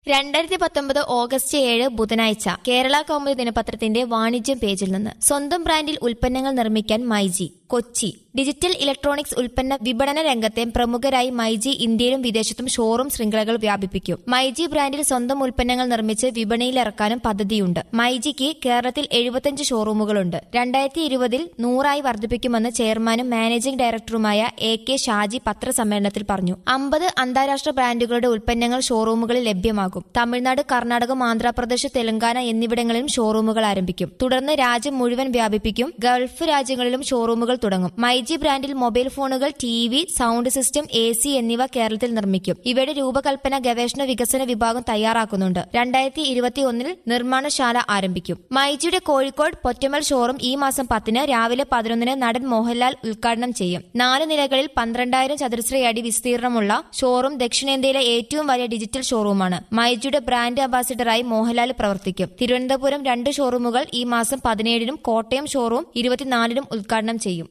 രണ്ടായിരത്തി പത്തൊമ്പത് ഓഗസ്റ്റ് ഏഴ് ബുധനാഴ്ച കേരള കൗമുദി ദിനപത്രത്തിന്റെ വാണിജ്യം പേജിൽ നിന്ന് സ്വന്തം ബ്രാൻഡിൽ ഉൽപ്പന്നങ്ങൾ നിർമ്മിക്കാൻ മൈജി കൊച്ചി ഡിജിറ്റൽ ഇലക്ട്രോണിക്സ് ഉൽപ്പന്ന വിപണന രംഗത്തെ പ്രമുഖരായി മൈജി ഇന്ത്യയിലും വിദേശത്തും ഷോറൂം ശൃംഖലകൾ വ്യാപിപ്പിക്കും മൈജി ബ്രാൻഡിൽ സ്വന്തം ഉൽപ്പന്നങ്ങൾ നിർമ്മിച്ച് വിപണിയിലിറക്കാനും പദ്ധതിയുണ്ട് മൈജിക്ക് കേരളത്തിൽ എഴുപത്തിയഞ്ച് ഷോറൂമുകളുണ്ട് രണ്ടായിരത്തി ഇരുപതിൽ നൂറായി വർദ്ധിപ്പിക്കുമെന്ന് ചെയർമാനും മാനേജിംഗ് ഡയറക്ടറുമായ എ കെ ഷാജി പത്രസമ്മേളനത്തിൽ പറഞ്ഞു അമ്പത് അന്താരാഷ്ട്ര ബ്രാൻഡുകളുടെ ഉൽപ്പന്നങ്ങൾ ഷോറൂമുകളിൽ ലഭ്യമാകും തമിഴ്നാട് കർണാടകം ആന്ധ്രാപ്രദേശ് തെലങ്കാന എന്നിവിടങ്ങളിലും ഷോറൂമുകൾ ആരംഭിക്കും തുടർന്ന് രാജ്യം മുഴുവൻ വ്യാപിപ്പിക്കും ഗൾഫ് രാജ്യങ്ങളിലും ഷോറൂമുകൾ തുടങ്ങും മൈജി ബ്രാൻഡിൽ മൊബൈൽ ഫോണുകൾ T V sound system A C എന്നിവ കേരളത്തിൽ നിർമ്മിക്കും ഇവയുടെ രൂപകൽപ്പന ഗവേഷണ വികസന വിഭാഗം തയ്യാറാക്കുന്നുണ്ട് രണ്ടായിരത്തി ഇരുപത്തിയൊന്നിൽ നിർമ്മാണശാല ആരംഭിക്കും മൈജിയുടെ കോഴിക്കോട് പൊറ്റമൽ ഷോറൂം ഈ മാസം പത്തിന് രാവിലെ പതിനൊന്നിന് നടൻ മോഹൻലാൽ ഉദ്ഘാടനം ചെയ്യും നാല് നിലകളിൽ പന്ത്രണ്ടായിരം ചതുരശ്രയടി വിസ്തീർണമുള്ള ഷോറൂം ദക്ഷിണേന്ത്യയിലെ ഏറ്റവും വലിയ ഡിജിറ്റൽ ഷോറൂമാണ് മൈജിയുടെ ബ്രാൻഡ് അംബാസിഡറായി മോഹൻലാൽ പ്രവർത്തിക്കും തിരുവനന്തപുരം രണ്ട് ഷോറൂമുകൾ ഈ മാസം പതിനേഴിനും കോട്ടയം ഷോറൂം ഇരുപത്തിനാലിനും ഉദ്ഘാടനം ചെയ്യും